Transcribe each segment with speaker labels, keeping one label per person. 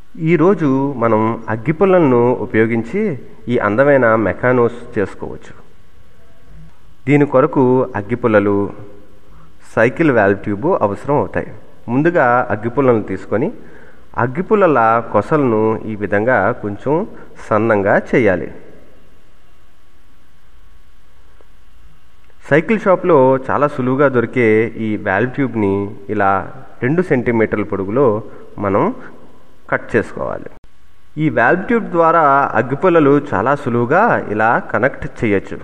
Speaker 1: ఈరోజు మనం అగ్గిపుల్లలను ఉపయోగించి ఈ అందమైన మెకానోస్ చేసుకోవచ్చు దీని కొరకు అగ్గిపుల్లలు సైకిల్ వాల్వ్ ట్యూబ్ అవసరం అవుతాయి ముందుగా అగ్గిపుల్లలను తీసుకొని అగ్గిపుల్లల కొసలను ఈ విధంగా కొంచెం సన్నంగా చేయాలి సైకిల్ షాప్లో చాలా సులువుగా దొరికే ఈ వాల్వ్ ట్యూబ్ని ఇలా రెండు సెంటీమీటర్ల పొడుగులో మనం కట్ చేసుకోవాలి ఈ వాల్వ్ ట్యూబ్ ద్వారా అగ్గిపుల్లలు చాలా సులువుగా ఇలా కనెక్ట్ చేయొచ్చు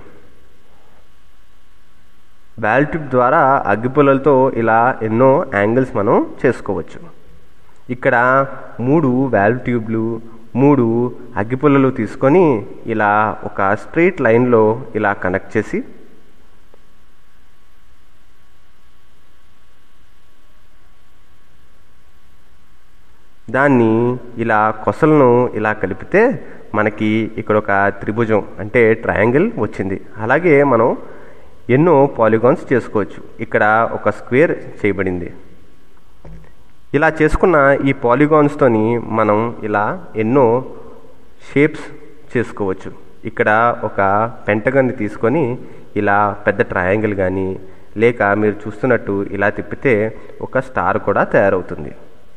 Speaker 1: వాల్వ్ ట్యూబ్ ద్వారా అగ్గిపుల్లలతో ఇలా ఎన్నో యాంగిల్స్ మనం చేసుకోవచ్చు ఇక్కడ మూడు వాల్వ్ ట్యూబ్లు మూడు అగ్గిపుల్లలు తీసుకొని ఇలా ఒక స్ట్రైట్ లైన్లో ఇలా కనెక్ట్ చేసి దాన్ని ఇలా కొసలను ఇలా కలిపితే మనకి ఇక్కడ ఒక త్రిభుజం అంటే ట్రయాంగిల్ వచ్చింది అలాగే మనం ఎన్నో పాలిగాన్స్ చేసుకోవచ్చు ఇక్కడ ఒక స్క్వేర్ చేయబడింది ఇలా చేసుకున్న ఈ పాలిగాన్స్తోని మనం ఇలా ఎన్నో షేప్స్ చేసుకోవచ్చు ఇక్కడ ఒక పెంటగన్ని తీసుకొని ఇలా పెద్ద ట్రయాంగిల్ కానీ లేక మీరు చూస్తున్నట్టు ఇలా తిప్పితే ఒక స్టార్ కూడా తయారవుతుంది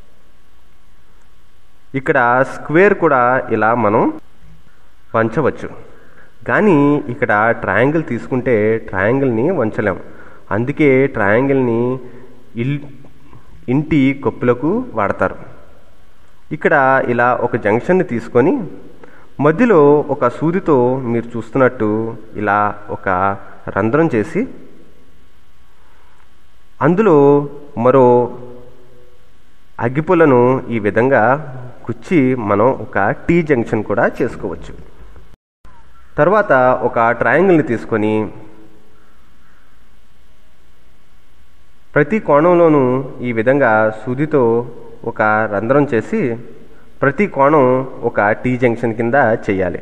Speaker 1: ఇక్కడ స్క్వేర్ కూడా ఇలా మనం వంచవచ్చు కానీ ఇక్కడ ట్రయాంగిల్ తీసుకుంటే ట్రయాంగిల్ని వంచలేం అందుకే ట్రయాంగిల్ని ఇల్ ఇంటి కొప్పులకు వాడతారు ఇక్కడ ఇలా ఒక జంక్షన్ని తీసుకొని మధ్యలో ఒక సూదితో మీరు చూస్తున్నట్టు ఇలా ఒక రంధ్రం చేసి అందులో మరో అగ్గిపుల్లను ఈ విధంగా కుచ్చి మనం ఒక టీ జంక్షన్ కూడా చేసుకోవచ్చు తర్వాత ఒక ట్రయాంగిల్ని తీసుకొని ప్రతి కోణంలోనూ ఈ విధంగా సూదితో ఒక రంధ్రం చేసి ప్రతి కోణం ఒక టీ జంక్షన్ కింద చేయాలి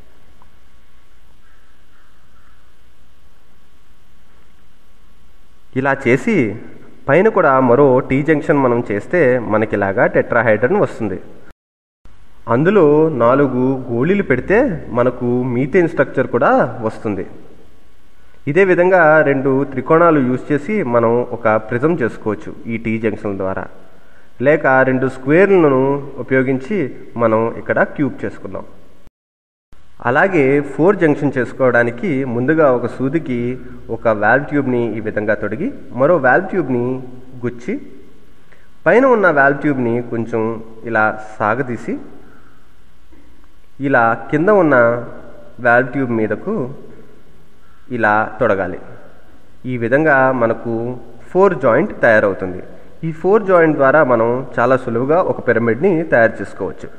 Speaker 1: ఇలా చేసి పైన కూడా మరో టీ జంక్షన్ మనం చేస్తే మనకిలాగా టెట్రాహైడ్రన్ వస్తుంది అందులో నాలుగు గోళీలు పెడితే మనకు మీథేన్ స్ట్రక్చర్ కూడా వస్తుంది ఇదే విధంగా రెండు త్రికోణాలు యూజ్ చేసి మనం ఒక ప్రిజం చేసుకోవచ్చు ఈ టీ జంక్షన్ ద్వారా లేక రెండు స్క్వేర్లను ఉపయోగించి మనం ఇక్కడ క్యూబ్ చేసుకుందాం అలాగే ఫోర్ జంక్షన్ చేసుకోవడానికి ముందుగా ఒక సూదికి ఒక వాల్వ్ ట్యూబ్ని ఈ విధంగా తొడిగి మరో వాల్వ్ ట్యూబ్ని గుచ్చి పైన ఉన్న వాల్వ్ ట్యూబ్ని కొంచెం ఇలా సాగదీసి ఇలా కింద ఉన్న వాల్వ్ ట్యూబ్ మీదకు ఇలా తొడగాలి ఈ విధంగా మనకు ఫోర్ జాయింట్ తయారవుతుంది ఈ ఫోర్ జాయింట్ ద్వారా మనం చాలా సులువుగా ఒక పిరమిడ్ని తయారు చేసుకోవచ్చు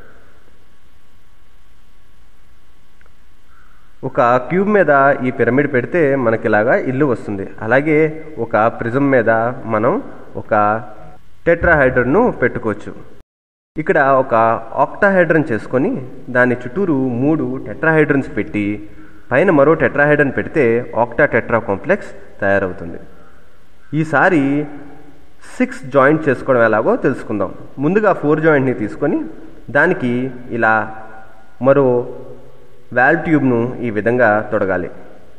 Speaker 1: ఒక క్యూబ్ మీద ఈ పిరమిడ్ పెడితే మనకి ఇలాగా ఇల్లు వస్తుంది అలాగే ఒక ప్రిజం మీద మనం ఒక టెట్రాహైడ్రన్ను పెట్టుకోవచ్చు ఇక్కడ ఒక ఆక్టాహైడ్రన్ చేసుకొని దాని చుట్టూరు మూడు టెట్రాహైడ్రన్స్ పెట్టి పైన మరో టెట్రాహైడ్రన్ పెడితే ఆక్టా టెట్రా కాంప్లెక్స్ తయారవుతుంది ఈసారి సిక్స్ జాయింట్ చేసుకోవడం ఎలాగో తెలుసుకుందాం ముందుగా ఫోర్ జాయింట్ని తీసుకొని దానికి ఇలా మరో వాల్వ్ ట్యూబ్ను ఈ విధంగా తొడగాలి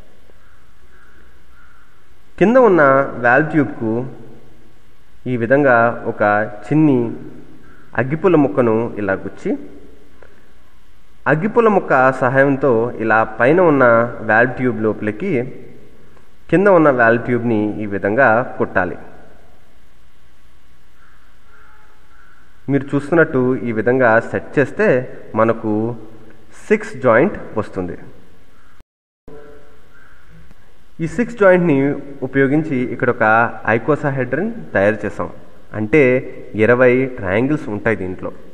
Speaker 1: కింద ఉన్న వాల్వ్ ట్యూబ్కు ఈ విధంగా ఒక చిన్ని అగ్గిపుల్ల ముక్కను ఇలా గుచ్చి అగ్గిపుల్ల ముక్క సహాయంతో ఇలా పైన ఉన్న వాల్వ్ ట్యూబ్ లోపలికి కింద ఉన్న వాల్వ్ ట్యూబ్ని ఈ విధంగా కుట్టాలి మీరు చూస్తున్నట్టు ఈ విధంగా సెట్ చేస్తే మనకు సిక్స్ జాయింట్ వస్తుంది ఈ సిక్స్ జాయింట్ని ఉపయోగించి ఇక్కడ ఒక ఐకోసాహెడ్రన్ తయారు చేసాం అంటే ఇరవై ట్రయాంగిల్స్ ఉంటాయి దీంట్లో